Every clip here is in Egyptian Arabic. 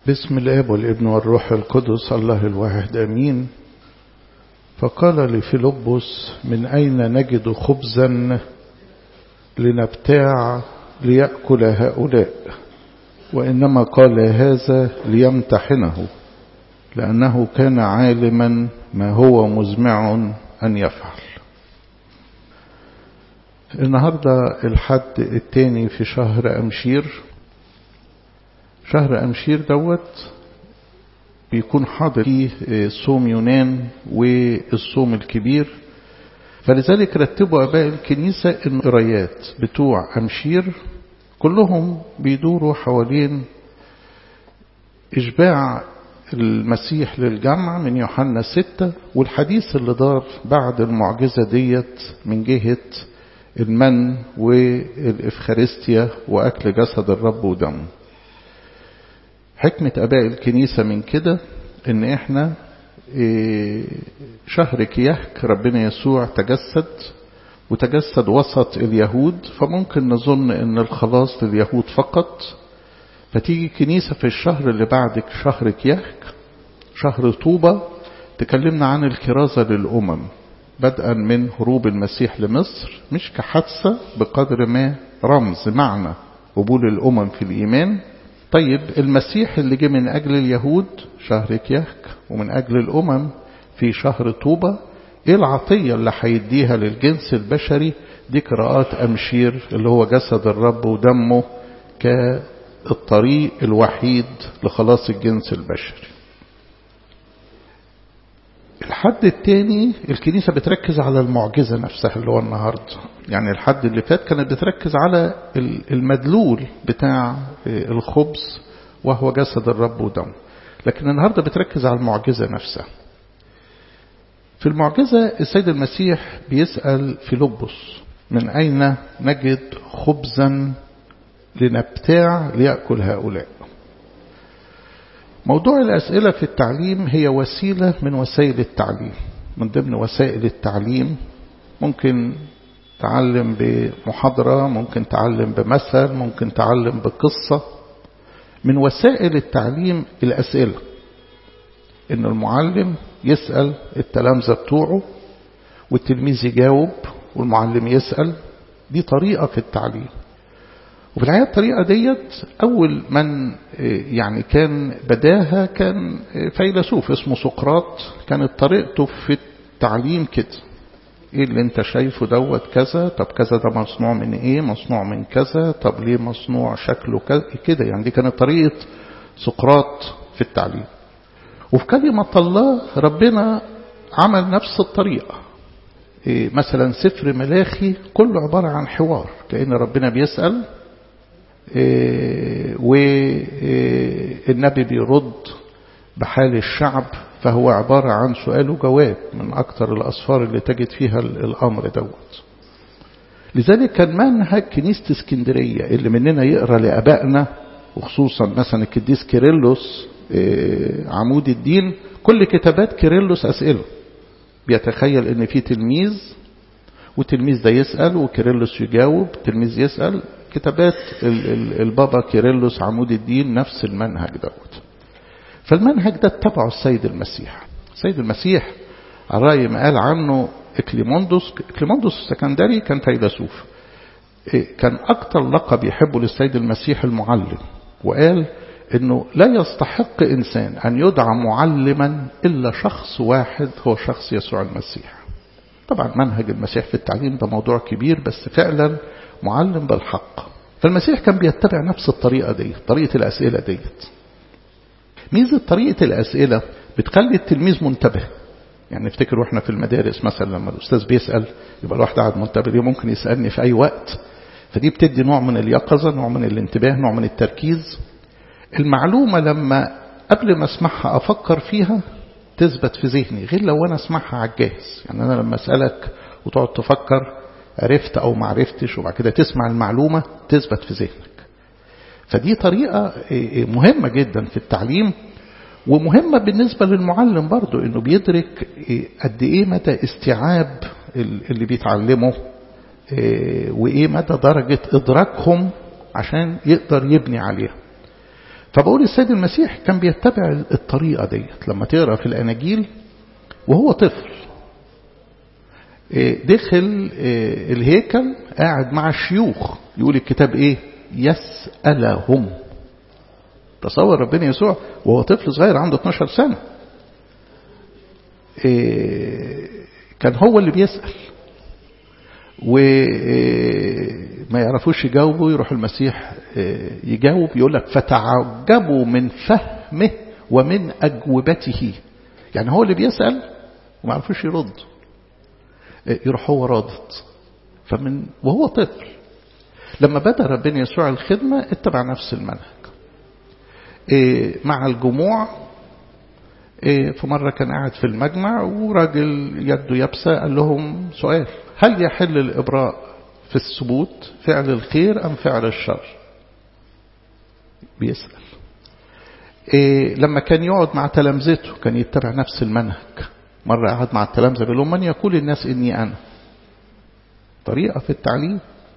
بسم الاب والابن والروح القدس الله الواحد امين فقال لفيلبس من اين نجد خبزا لنبتاع ليأكل هؤلاء وإنما قال هذا ليمتحنه لأنه كان عالما ما هو مزمع أن يفعل النهاردة الحد الثاني في شهر أمشير شهر أمشير دوت بيكون حاضر فيه صوم يونان والصوم الكبير فلذلك رتبوا أباء الكنيسة القرايات بتوع أمشير كلهم بيدوروا حوالين إشباع المسيح للجمع من يوحنا ستة والحديث اللي دار بعد المعجزة ديت من جهة المن والإفخارستيا وأكل جسد الرب ودمه حكمة أباء الكنيسة من كده إن إحنا شهر كيهك ربنا يسوع تجسد وتجسد وسط اليهود فممكن نظن ان الخلاص لليهود فقط فتيجي كنيسة في الشهر اللي بعد شهر كيهك شهر طوبة تكلمنا عن الكرازة للأمم بدءا من هروب المسيح لمصر مش كحادثة بقدر ما رمز معنى قبول الأمم في الإيمان طيب المسيح اللي جه من أجل اليهود شهر كيهك ومن أجل الأمم في شهر طوبة ايه العطية اللي هيديها للجنس البشري دي قراءات أمشير اللي هو جسد الرب ودمه كالطريق الوحيد لخلاص الجنس البشري الحد الثاني الكنيسة بتركز على المعجزة نفسها اللي هو النهاردة يعني الحد اللي فات كانت بتركز على المدلول بتاع الخبز وهو جسد الرب ودمه لكن النهاردة بتركز على المعجزة نفسها في المعجزة السيد المسيح بيسأل فيلبس من أين نجد خبزا لنبتاع ليأكل هؤلاء موضوع الأسئلة في التعليم هي وسيلة من وسائل التعليم من ضمن وسائل التعليم ممكن تعلم بمحاضرة ممكن تعلم بمثل ممكن تعلم بقصة من وسائل التعليم الأسئلة إن المعلم يسأل التلامذة بتوعه والتلميذ يجاوب والمعلم يسأل دي طريقة في التعليم وفي الحقيقة الطريقة ديت أول من يعني كان بداها كان فيلسوف اسمه سقراط كانت طريقته في التعليم كده ايه اللي انت شايفه دوت كذا طب كذا ده مصنوع من ايه مصنوع من كذا طب ليه مصنوع شكله كذا كده يعني دي كانت طريقة سقراط في التعليم وفي كلمة الله ربنا عمل نفس الطريقة إيه مثلا سفر ملاخي كله عبارة عن حوار كأن ربنا بيسأل إيه والنبي بيرد بحال الشعب فهو عبارة عن سؤال وجواب من أكثر الأسفار اللي تجد فيها الأمر دوت لذلك كان منهج كنيسة اسكندرية اللي مننا يقرأ لأبائنا وخصوصا مثلا القديس كيرلس عمود الدين كل كتابات كيرلس أسئلة بيتخيل ان في تلميذ والتلميذ ده يسأل وكيرلس يجاوب التلميذ يسأل كتابات البابا كيرلس عمود الدين نفس المنهج دوت فالمنهج ده اتبعه السيد المسيح السيد المسيح على رأي ما قال عنه إكليموندوس إكليموندوس السكندري كان فيلسوف كان أكتر لقب يحبه للسيد المسيح المعلم وقال انه لا يستحق انسان ان يدعى معلما الا شخص واحد هو شخص يسوع المسيح طبعا منهج المسيح في التعليم ده موضوع كبير بس فعلا معلم بالحق فالمسيح كان بيتبع نفس الطريقة دي طريقة الأسئلة ديت ميزة طريقة الأسئلة بتخلي التلميذ منتبه يعني نفتكر واحنا في المدارس مثلا لما الأستاذ بيسأل يبقى الواحد قاعد منتبه ليه ممكن يسألني في أي وقت فدي بتدي نوع من اليقظة نوع من الانتباه نوع من التركيز المعلومة لما قبل ما اسمعها أفكر فيها تثبت في ذهني غير لو أنا اسمعها على الجاهز يعني أنا لما أسألك وتقعد تفكر عرفت أو ما عرفتش وبعد كده تسمع المعلومة تثبت في ذهنك فدي طريقة مهمة جدا في التعليم ومهمة بالنسبة للمعلم برضو انه بيدرك قد ايه مدى استيعاب اللي بيتعلمه وايه مدى درجة ادراكهم عشان يقدر يبني عليها فبقول السيد المسيح كان بيتبع الطريقة ديت لما تقرأ في الأناجيل وهو طفل دخل الهيكل قاعد مع الشيوخ يقول الكتاب ايه يسألهم تصور ربنا يسوع وهو طفل صغير عنده 12 سنة كان هو اللي بيسأل وما يعرفوش يجاوبوا يروح المسيح يجاوب يقول لك فتعجبوا من فهمه ومن أجوبته يعني هو اللي بيسأل وما يعرفوش يرد يروح هو رادد فمن وهو طفل لما بدأ ربنا يسوع الخدمة اتبع نفس المنهج مع الجموع في مرة كان قاعد في المجمع وراجل يده يابسة قال لهم سؤال هل يحل الإبراء في الثبوت فعل الخير أم فعل الشر بيسأل إيه لما كان يقعد مع تلامذته كان يتبع نفس المنهج مرة قعد مع التلامذة بيقول لهم من يقول الناس إني أنا طريقة في التعليم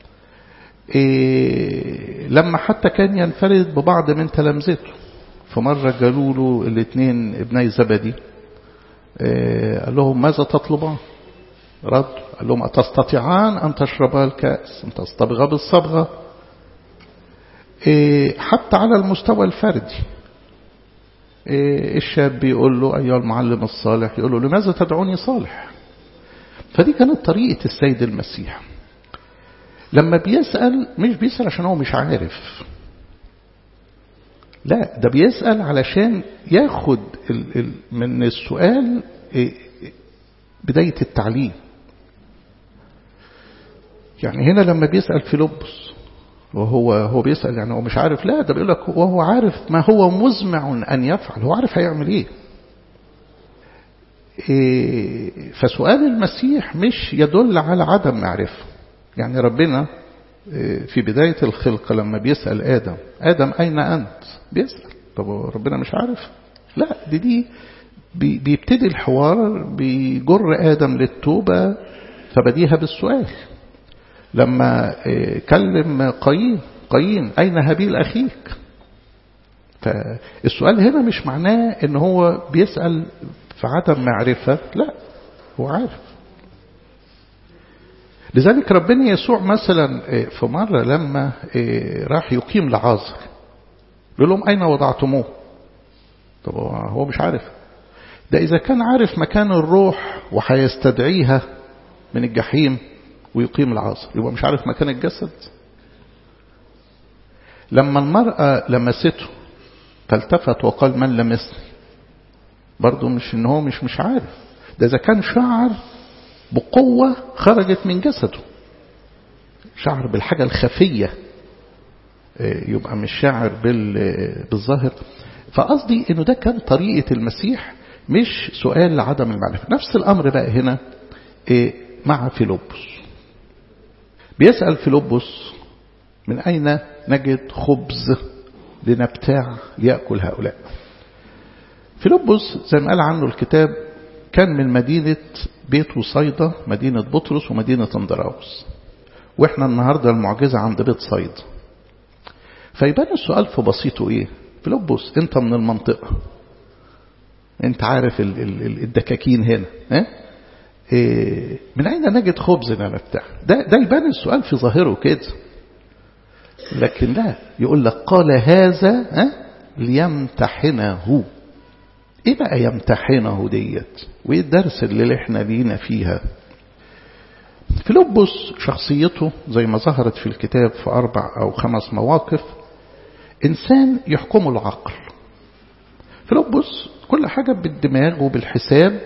إيه لما حتى كان ينفرد ببعض من تلامذته فمرة قالوا له الاثنين ابني زبدي إيه قال لهم ماذا تطلبان رد قال لهم أتستطيعان أن تشربا الكأس أن تصطبغا بالصبغة إيه حتى على المستوى الفردي إيه الشاب بيقول له أيها المعلم الصالح يقول له لماذا تدعوني صالح فدي كانت طريقة السيد المسيح لما بيسأل مش بيسأل عشان هو مش عارف لا ده بيسأل علشان ياخد ال ال من السؤال بداية التعليم يعني هنا لما بيسأل فيلبس وهو هو بيسأل يعني هو مش عارف لا ده بيقول لك وهو عارف ما هو مزمع أن يفعل هو عارف هيعمل إيه, إيه فسؤال المسيح مش يدل على عدم معرفة يعني ربنا في بداية الخلقة لما بيسأل آدم آدم أين أنت بيسأل طب ربنا مش عارف لا دي دي بيبتدي الحوار بيجر آدم للتوبة فبديها بالسؤال لما كلم قايين قايين أين هابيل أخيك فالسؤال هنا مش معناه ان هو بيسأل في عدم معرفة لا هو عارف لذلك ربنا يسوع مثلا في مرة لما راح يقيم لعازر يقول لهم أين وضعتموه طب هو مش عارف ده إذا كان عارف مكان الروح وهيستدعيها من الجحيم ويقيم العصر يبقى مش عارف مكان الجسد لما المرأة لمسته فالتفت وقال من لمسني برضه مش ان هو مش مش عارف ده اذا كان شعر بقوة خرجت من جسده شعر بالحاجة الخفية يبقى مش شاعر بالظاهر فقصدي انه ده كان طريقة المسيح مش سؤال لعدم المعرفة نفس الامر بقى هنا مع فيلبس بيسأل فيلبس من أين نجد خبز لنبتاع ليأكل هؤلاء فيلبس زي ما قال عنه الكتاب كان من مدينة بيت وصيدا مدينة بطرس ومدينة اندراوس واحنا النهاردة المعجزة عند بيت صيدا فيبان السؤال في بسيطه ايه فيلبس انت من المنطقة انت عارف الدكاكين هنا اه؟ إيه من أين نجد خبزنا نبتاع ده, ده يبان السؤال في ظاهره كده لكن لا يقول لك قال هذا اه ليمتحنه ايه بقى يمتحنه ديت وايه الدرس اللي احنا لينا فيها فيلبس شخصيته زي ما ظهرت في الكتاب في أربع أو خمس مواقف إنسان يحكمه العقل فيلبس كل حاجة بالدماغ وبالحساب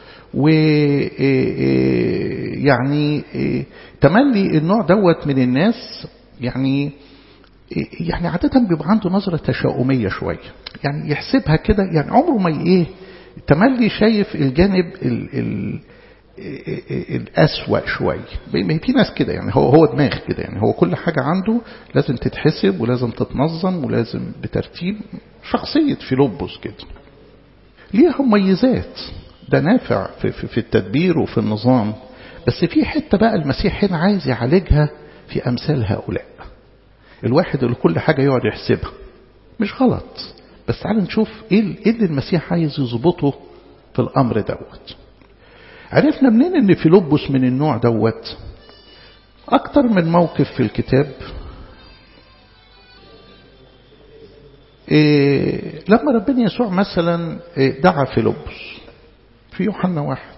ويعني تملي النوع دوت من الناس يعني يعني عادة بيبقى عنده نظرة تشاؤمية شوية يعني يحسبها كده يعني عمره ما ايه تملي شايف الجانب ال ال الأسوأ شوية في ناس كده يعني هو هو دماغ كده يعني هو كل حاجة عنده لازم تتحسب ولازم تتنظم ولازم بترتيب شخصية فيلبس كده ليها مميزات ده نافع في, في, في التدبير وفي النظام بس في حتة بقى المسيح هنا عايز يعالجها في أمثال هؤلاء الواحد اللي كل حاجة يقعد يحسبها مش غلط بس تعال نشوف ايه ايه اللي المسيح عايز يظبطه في الامر دوت عرفنا منين ان فيلبس من النوع دوت اكتر من موقف في الكتاب إيه لما ربنا يسوع مثلا إيه دعا فيلبس في يوحنا واحد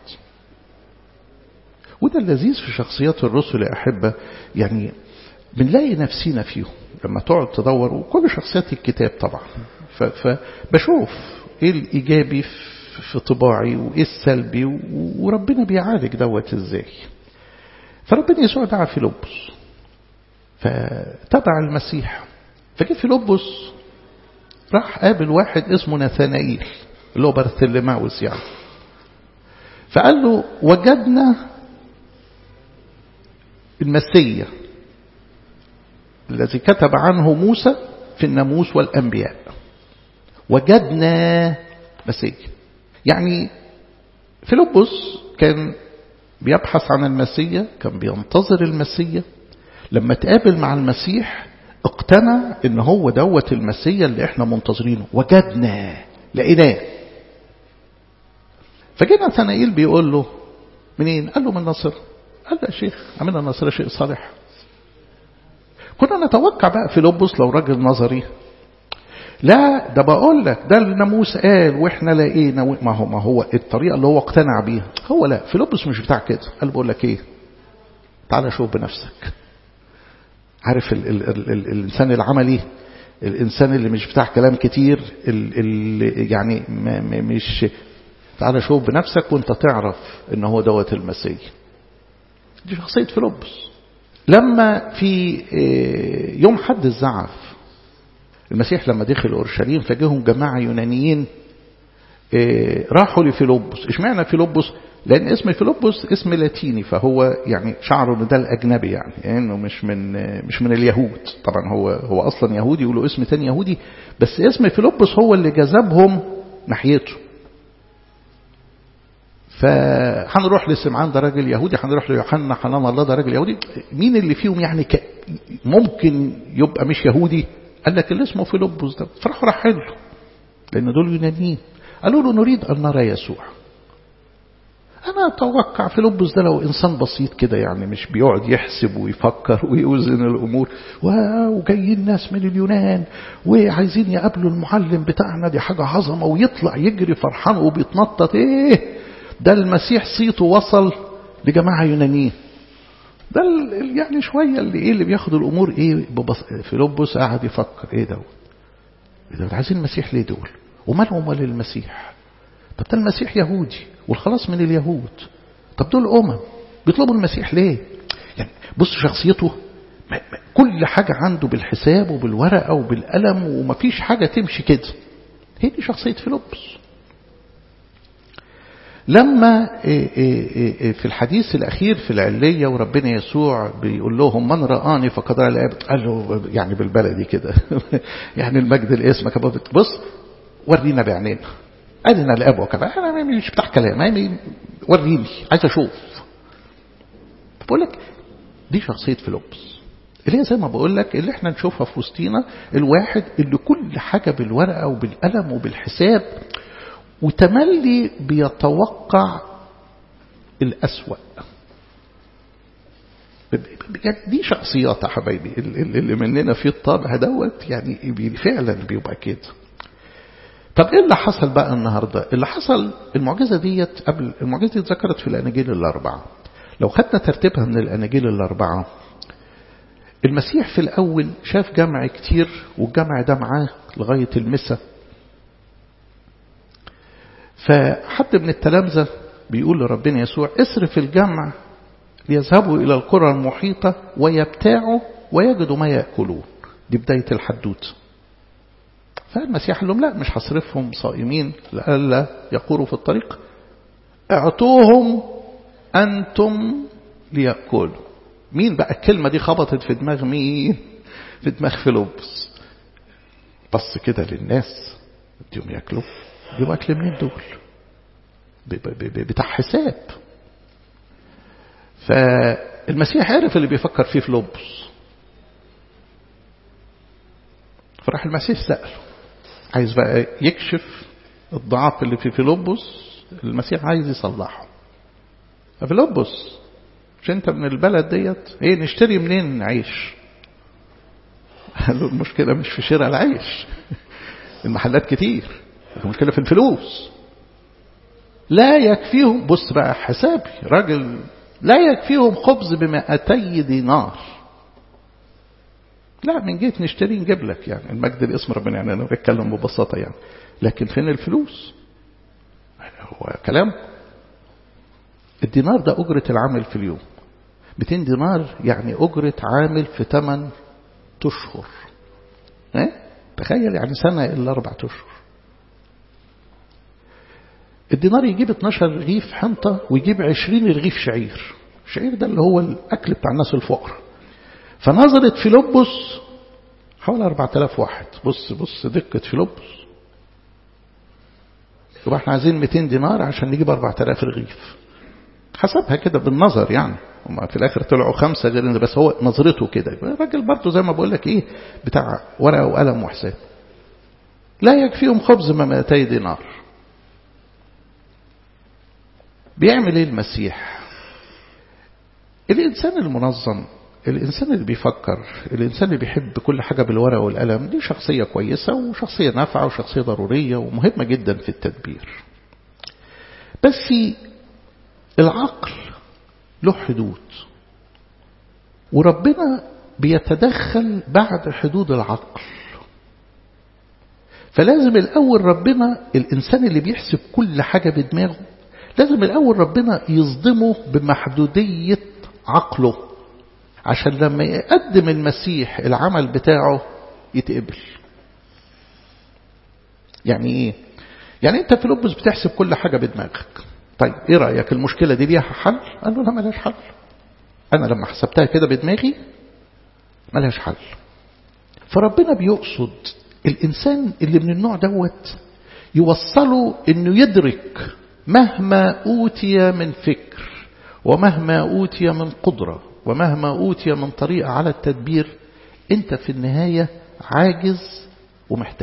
وده اللذيذ في شخصيات الرسل يا أحبة يعني بنلاقي نفسينا فيهم لما تقعد تدور وكل شخصيات الكتاب طبعا فبشوف ايه الإيجابي في طباعي وايه السلبي وربنا بيعالج دوت ازاي فربنا يسوع دعا فيلبس فتبع المسيح فجه فيلبس راح قابل واحد اسمه ناثانائيل اللي هو برثلماوس يعني فقال له وجدنا المسيا الذي كتب عنه موسى في الناموس والأنبياء وجدنا مسيا يعني فيلبس كان بيبحث عن المسيا كان بينتظر المسيا لما تقابل مع المسيح اقتنع ان هو دوت المسيا اللي احنا منتظرينه وجدنا لقيناه فجينا نثنائيل بيقول له منين قال له من نصر قال له يا شيخ عملنا النصر شيء صالح كنا نتوقع بقى في لبس لو راجل نظري لا ده بقول لك ده الناموس قال واحنا لقينا ما هو ما هو الطريقه اللي هو اقتنع بيها هو لا فيلبس مش بتاع كده قال بقول لك ايه تعالى شوف بنفسك عارف ال ال ال ال الانسان العملي الانسان اللي مش بتاع كلام كتير اللي يعني ما مش تعالى شوف بنفسك وانت تعرف ان هو دوت المسيح دي شخصيه فيلبس لما في يوم حد الزعف المسيح لما دخل اورشليم فجاهم جماعه يونانيين راحوا لفيلبس اشمعنى فيلبس لان اسم فيلبس اسم لاتيني فهو يعني شعره ان ده الاجنبي يعني انه يعني مش من مش من اليهود طبعا هو هو اصلا يهودي يقولوا اسم تاني يهودي بس اسم فيلبس هو اللي جذبهم ناحيته فهنروح لسمعان ده راجل يهودي هنروح ليوحنا حنان الله ده راجل يهودي مين اللي فيهم يعني ك... ممكن يبقى مش يهودي قال لك اللي اسمه فيلبس ده فراحوا راحين له لان دول يونانيين قالوا له نريد ان نرى يسوع انا اتوقع فيلبس ده لو انسان بسيط كده يعني مش بيقعد يحسب ويفكر ويوزن الامور وجايين ناس من اليونان وعايزين يقابلوا المعلم بتاعنا دي حاجه عظمه ويطلع يجري فرحان وبيتنطط ايه ده المسيح صيته وصل لجماعه يونانيين ده يعني شويه اللي ايه اللي بياخد الامور ايه فيلبس قاعد يفكر ايه دوت ايه دوت عايزين المسيح ليه دول ومالهم ولا المسيح طب ده المسيح يهودي والخلاص من اليهود طب دول أمم بيطلبوا المسيح ليه يعني بص شخصيته كل حاجة عنده بالحساب وبالورقة وبالقلم ومفيش حاجة تمشي كده هي دي شخصية فيلبس لما في الحديث الأخير في العلية وربنا يسوع بيقول لهم من رآني فقد رأى الآب قال له يعني بالبلدي كده يعني المجد الاسم بص ورينا بعينينا أدنا الأب وكذا أنا مش بتاع كلام وريني عايز أشوف بقول لك دي شخصية فيلبس اللي هي زي ما بقول لك اللي احنا نشوفها في وسطينا الواحد اللي كل حاجة بالورقة وبالقلم وبالحساب وتملي بيتوقع الأسوأ دي شخصيات يا حبايبي اللي مننا في الطابع دوت يعني فعلا بيبقى كده طب ايه اللي حصل بقى النهاردة اللي حصل المعجزة ديت قبل المعجزة دي اتذكرت في الأناجيل الأربعة لو خدنا ترتيبها من الأناجيل الأربعة المسيح في الأول شاف جمع كتير والجمع ده معاه لغاية المسا فحد من التلامذة بيقول لربنا يسوع اصرف الجمع ليذهبوا إلى القرى المحيطة ويبتاعوا ويجدوا ما يأكلون دي بداية الحدوث فالمسيح قال لهم لا مش هصرفهم صائمين لئلا يقوروا في الطريق اعطوهم أنتم ليأكلوا مين بقى الكلمة دي خبطت في دماغ مين في دماغ فيلبس بص كده للناس اديهم ياكلوا يبقى اكل منين دول بتاع حساب فالمسيح عرف اللي بيفكر فيه فيلبس فراح المسيح سأله عايز بقى يكشف الضعف اللي في فيلبس المسيح عايز يصلحه فيلبس مش انت من البلد ديت ايه نشتري منين عيش قال له المشكلة مش في شراء العيش المحلات كتير المشكلة في الفلوس لا يكفيهم بص بقى حسابي راجل لا يكفيهم خبز بمائتي دينار لا من جيت نشتري نجيب لك يعني المجد باسم ربنا يعني انا بتكلم ببساطه يعني لكن فين الفلوس هو كلام الدينار ده أجرة العامل في اليوم 200 دينار يعني أجرة عامل في 8 أشهر اه؟ تخيل يعني سنة إلا أربعة أشهر الدينار يجيب 12 رغيف حنطة ويجيب 20 رغيف شعير الشعير ده اللي هو الأكل بتاع الناس الفقراء فنظرت فيلبس حوالي 4000 واحد بص بص دقة فيلبس يبقى احنا عايزين 200 دينار عشان نجيب 4000 رغيف حسبها كده بالنظر يعني هما في الاخر طلعوا خمسه غير بس هو نظرته كده الراجل برضه زي ما بقول لك ايه بتاع ورقه وقلم وحساب لا يكفيهم خبز ما 200 دينار بيعمل ايه المسيح الانسان المنظم الإنسان اللي بيفكر الإنسان اللي بيحب كل حاجة بالورقة والقلم دي شخصية كويسة وشخصية نافعة وشخصية ضرورية ومهمة جدا في التدبير بس العقل له حدود وربنا بيتدخل بعد حدود العقل فلازم الأول ربنا الإنسان اللي بيحسب كل حاجة بدماغه لازم الأول ربنا يصدمه بمحدودية عقله عشان لما يقدم المسيح العمل بتاعه يتقبل يعني ايه يعني انت في لبس بتحسب كل حاجة بدماغك طيب ايه رأيك المشكلة دي ليها حل قال له لا ملهاش حل انا لما حسبتها كده بدماغي ملهاش حل فربنا بيقصد الانسان اللي من النوع دوت يوصله انه يدرك مهما اوتي من فكر ومهما اوتي من قدره ومهما أوتي من طريقة على التدبير أنت في النهاية عاجز ومحتاج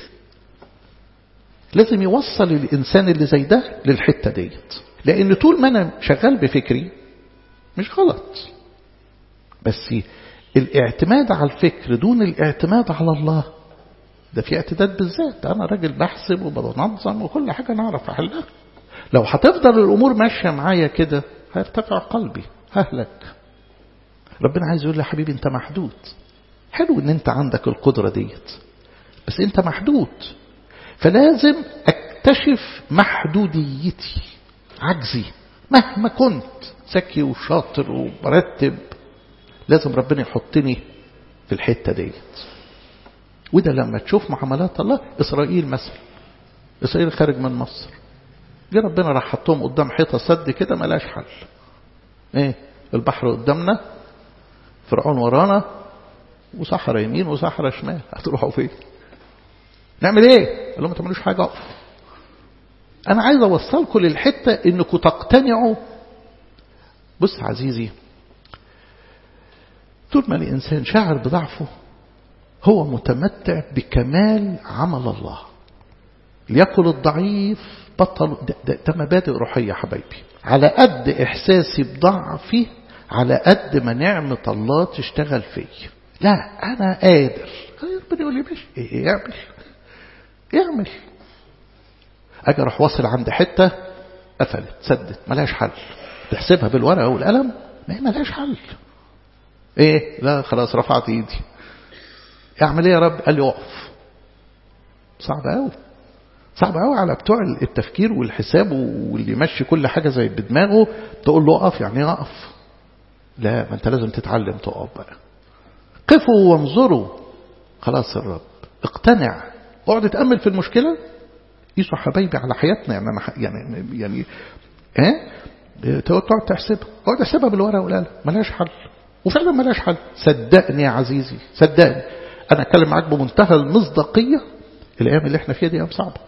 لازم يوصل الإنسان اللي زي ده للحتة ديت لأن طول ما أنا شغال بفكري مش غلط بس الاعتماد على الفكر دون الاعتماد على الله ده في اعتداد بالذات أنا راجل بحسب وبنظم وكل حاجة نعرف أحلها لو هتفضل الأمور ماشية معايا كده هيرتفع قلبي ههلك ربنا عايز يقول لي حبيبي انت محدود حلو ان انت عندك القدرة ديت بس انت محدود فلازم اكتشف محدوديتي عجزي مهما كنت ذكي وشاطر ومرتب لازم ربنا يحطني في الحتة ديت وده لما تشوف معاملات الله إسرائيل مثلا إسرائيل خارج من مصر جه ربنا راح حطهم قدام حيطة سد كده ملاش حل ايه البحر قدامنا فرعون ورانا وصحراء يمين وصحراء شمال هتروحوا فين نعمل ايه قال لهم ما تعملوش حاجه اقف انا عايز اوصلكم للحته انكم تقتنعوا بص عزيزي طول ما الانسان شاعر بضعفه هو متمتع بكمال عمل الله ليقل الضعيف بطل ده, ده, ده مبادئ روحيه حبايبي على قد احساسي بضعفي على قد ما نعمة الله تشتغل فيا لا أنا قادر ربنا يقول لي ماشي إيه اعمل اعمل أجي أروح واصل عند حتة قفلت سدت ملهاش حل تحسبها بالورقة والقلم ما هي ملهاش حل ايه لا خلاص رفعت ايدي اعمل ايه يا رب قال لي اقف صعب قوي صعب قوي على بتوع التفكير والحساب واللي يمشي كل حاجة زي بدماغه تقول له اقف يعني اقف لا ما انت لازم تتعلم تقف بقى قفوا وانظروا خلاص الرب اقتنع اقعد تأمل في المشكلة قيسوا حبايبي على حياتنا يعني أنا يعني يعني ها اه؟ تقعد تحسبها اقعد احسبها بالورقة والقلم ملهاش حل وفعلا ملهاش حل صدقني يا عزيزي صدقني انا اتكلم معاك بمنتهى المصداقية الايام اللي احنا فيها دي ايام صعبة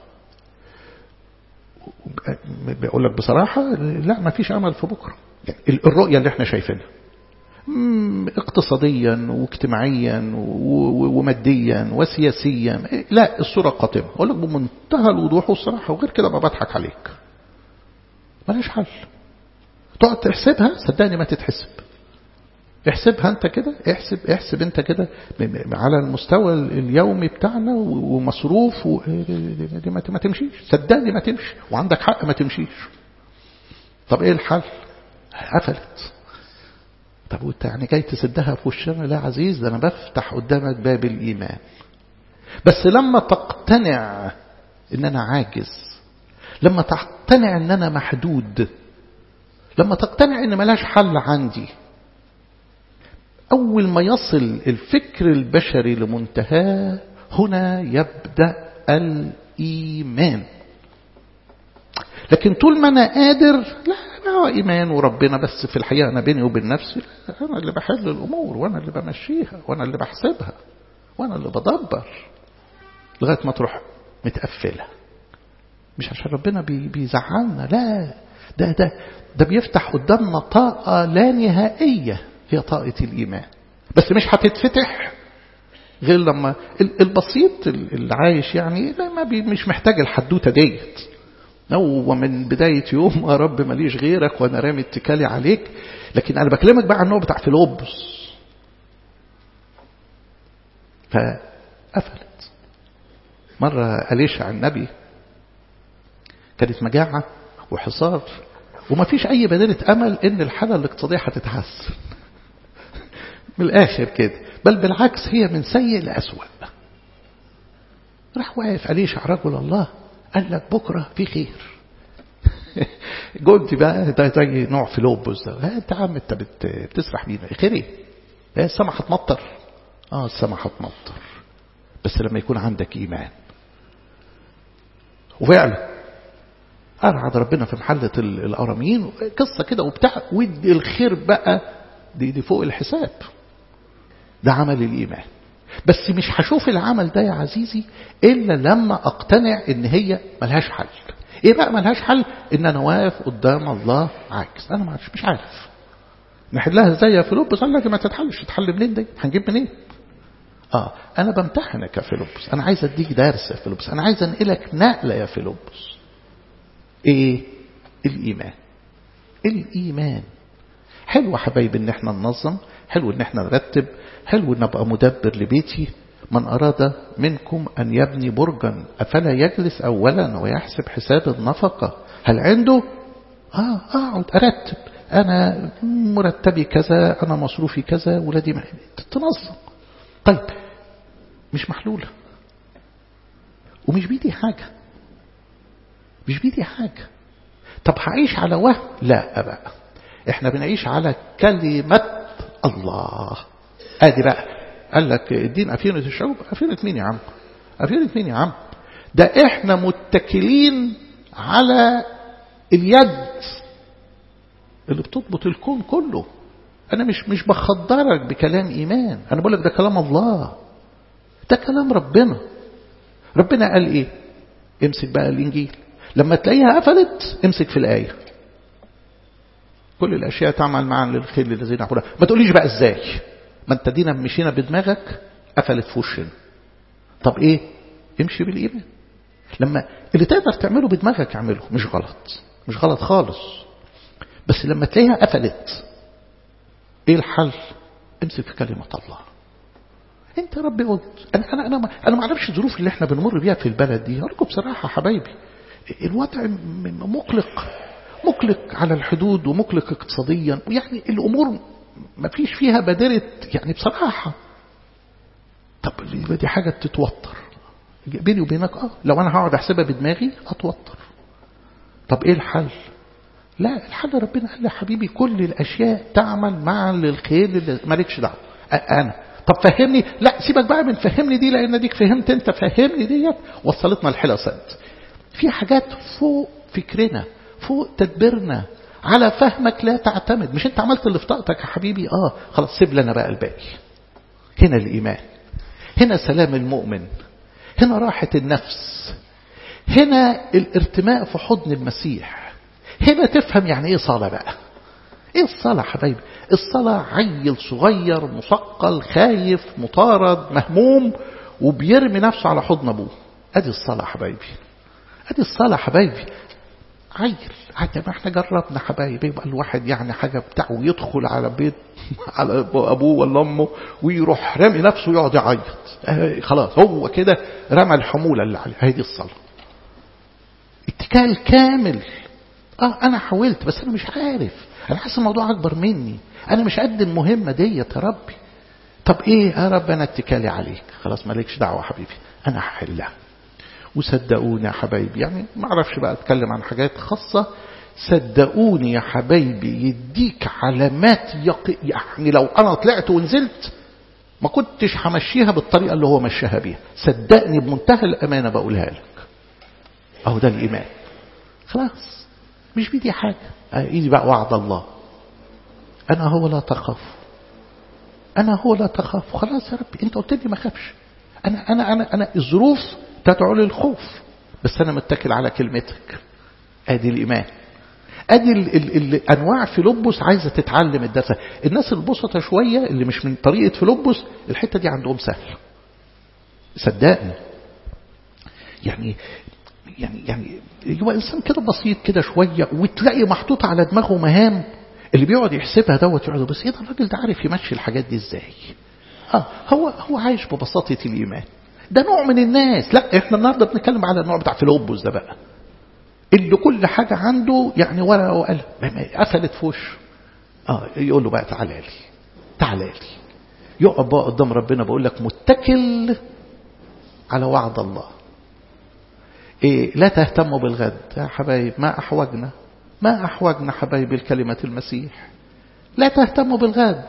بقول لك بصراحة لا ما فيش امل في بكرة يعني الرؤية اللي احنا شايفينها اقتصاديا واجتماعيا وماديا وسياسيا لا الصورة قاتمة أقول لك بمنتهى الوضوح والصراحة وغير كده ما بضحك عليك ملاش حل تقعد تحسبها صدقني ما تتحسب احسبها انت كده احسب احسب انت كده على المستوى اليومي بتاعنا ومصروف و... دي ما تمشيش صدقني ما تمشي وعندك حق ما تمشيش طب ايه الحل قفلت طب وانت يعني جاي تسدها في وشنا لا عزيز ده انا بفتح قدامك باب الايمان بس لما تقتنع ان انا عاجز لما تقتنع ان انا محدود لما تقتنع ان ملاش حل عندي أول ما يصل الفكر البشري لمنتهاه هنا يبدأ الإيمان لكن طول ما أنا قادر لا هو إيمان وربنا بس في الحقيقة أنا بيني وبين نفسي لا أنا اللي بحل الأمور وأنا اللي بمشيها وأنا اللي بحسبها وأنا اللي بدبر لغاية ما تروح متقفلة مش عشان ربنا بيزعلنا لا ده ده ده بيفتح قدامنا طاقة لا نهائية هي طاقة الإيمان بس مش هتتفتح غير لما البسيط اللي عايش يعني لا ما بي مش محتاج الحدوتة ديت هو من بداية يوم يا رب ماليش غيرك وانا رامي اتكالي عليك لكن انا بكلمك بقى عن النوع بتاع فيلوبس فقفلت مرة أليشع النبي كانت مجاعة وحصار وما فيش أي بديلة أمل إن الحالة الاقتصادية هتتحسن من الآخر كده بل بالعكس هي من سيء لأسوأ راح واقف أليشع رجل الله قال لك بكرة في خير قلت بقى ده زي نوع فيلوبوس ده لا انت عم انت بت... بتسرح بينا خير ايه لا السما هتمطر اه السما هتمطر بس لما يكون عندك ايمان وفعلا أرعد ربنا في محلة الأراميين قصة كده وبتاع ودي الخير بقى دي, دي فوق الحساب ده عمل الإيمان بس مش هشوف العمل ده يا عزيزي إلا لما أقتنع إن هي ملهاش حل إيه بقى ملهاش حل إن أنا واقف قدام الله عاكس أنا معرفش مش عارف نحلها ازاي يا فيلبس قال لك ما تتحلش تتحل منين دي هنجيب منين اه انا بمتحنك يا فيلبس انا عايز اديك درس يا فيلبس انا عايز انقلك نقله يا فيلبس ايه الايمان الايمان حلو يا حبايبي ان احنا ننظم حلو ان احنا نرتب حلو ان ابقى مدبر لبيتي من اراد منكم ان يبني برجا افلا يجلس اولا ويحسب حساب النفقه هل عنده اه اقعد ارتب انا مرتبي كذا انا مصروفي كذا ولادي تنظم طيب مش محلوله ومش بيدي حاجه مش بيدي حاجة طب هعيش على وهم لا بقى احنا بنعيش على كلمة الله ادي بقى قال لك الدين أفينة الشعوب أفينة مين يا عم أفينة مين يا عم ده احنا متكلين على اليد اللي بتضبط الكون كله انا مش مش بخدرك بكلام ايمان انا بقول لك ده كلام الله ده كلام ربنا ربنا قال ايه امسك بقى الانجيل لما تلاقيها قفلت امسك في الآية كل الأشياء تعمل معا للخير للذين يحبونها ما تقوليش بقى ازاي ما انت دينا مشينا بدماغك قفلت في وشنا طب ايه امشي بالإيمان لما اللي تقدر تعمله بدماغك اعمله مش غلط مش غلط خالص بس لما تلاقيها قفلت ايه الحل امسك في كلمة الله انت يا ربي قلت انا انا انا ما, أنا ما اعرفش الظروف اللي احنا بنمر بيها في البلد دي ارجو بصراحه حبايبي الوضع مقلق مقلق على الحدود ومقلق اقتصاديا ويعني الامور ما فيش فيها بادره يعني بصراحه طب دي حاجه تتوتر بيني وبينك اه لو انا هقعد احسبها بدماغي اتوتر طب ايه الحل لا الحل ربنا قال يا حبيبي كل الاشياء تعمل معا للخير مالكش دعوه انا طب فهمني لا سيبك بقى من فهمني دي لان ديك فهمت انت فهمني ديت وصلتنا الحيله سد في حاجات فوق فكرنا فوق تدبيرنا على فهمك لا تعتمد مش انت عملت اللي في طاقتك يا حبيبي اه خلاص سيب لنا بقى الباقي هنا الايمان هنا سلام المؤمن هنا راحه النفس هنا الارتماء في حضن المسيح هنا تفهم يعني ايه صلاه بقى ايه الصلاة حبايبي الصلاة عيل صغير مثقل خايف مطارد مهموم وبيرمي نفسه على حضن ابوه ادي الصلاة حبايبي ادي الصلاة حبايبي عيل حتى ما احنا جربنا حبايبي يبقى الواحد يعني حاجة بتاعه يدخل على بيت على ابوه ولا امه ويروح رامي نفسه ويقعد يعيط اه خلاص هو كده رمى الحمولة اللي عليه هي دي الصلاة اتكال كامل اه انا حاولت بس انا مش عارف انا حاسس الموضوع اكبر مني انا مش قد المهمة دي يا ربي طب ايه يا رب انا اتكالي عليك خلاص مالكش دعوة حبيبي انا هحلها وصدقوني يا حبايبي يعني ما اعرفش بقى اتكلم عن حاجات خاصة صدقوني يا حبايبي يديك علامات يق... يعني لو انا طلعت ونزلت ما كنتش همشيها بالطريقة اللي هو مشاها بيها صدقني بمنتهى الامانة بقولها لك اهو ده الايمان خلاص مش بيدي حاجة ايدي بقى وعد الله انا هو لا تخاف انا هو لا تخاف خلاص يا ربي انت قلت لي ما خافش انا انا انا انا الظروف تدعو للخوف بس انا متكل على كلمتك ادي الايمان ادي ال ال ال انواع فيلبس عايزه تتعلم الدرس الناس البسطة شويه اللي مش من طريقه فيلبس الحته دي عندهم سهل صدقني يعني يعني يعني يبقى انسان كده بسيط كده شويه وتلاقي محطوط على دماغه مهام اللي بيقعد يحسبها دوت يقعد بس ايه ده الراجل ده عارف يمشي الحاجات دي ازاي اه هو هو عايش ببساطه الايمان ده نوع من الناس لا احنا النهارده بنتكلم على النوع بتاع فيلبس ده بقى اللي كل حاجه عنده يعني ورقه وقلم قفلت في وشه اه يقول له بقى تعالى لي تعالى لي يقف بقى قدام ربنا بقول لك متكل على وعد الله إيه لا تهتموا بالغد يا حبايب ما أحوجنا ما أحوجنا حبايب الكلمة المسيح لا تهتموا بالغد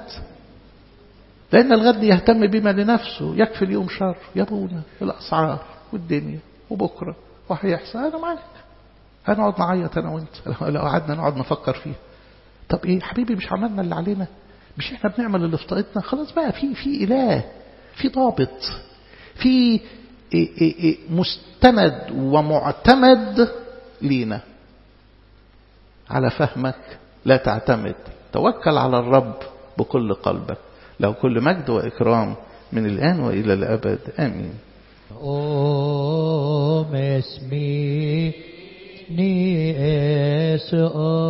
لأن الغد يهتم بما لنفسه يكفي اليوم شر يا ابونا الأسعار والدنيا وبكرة وهيحصل أنا معاك هنقعد نعيط أنا وأنت لو قعدنا نقعد نفكر فيه طب إيه حبيبي مش عملنا اللي علينا مش إحنا بنعمل اللي في طاقتنا خلاص بقى في في إله في ضابط في إيه إيه إيه مستند ومعتمد لينا على فهمك لا تعتمد توكل على الرب بكل قلبك له كل مجد وإكرام من الآن وإلى الأبد آمين Om esmi ni es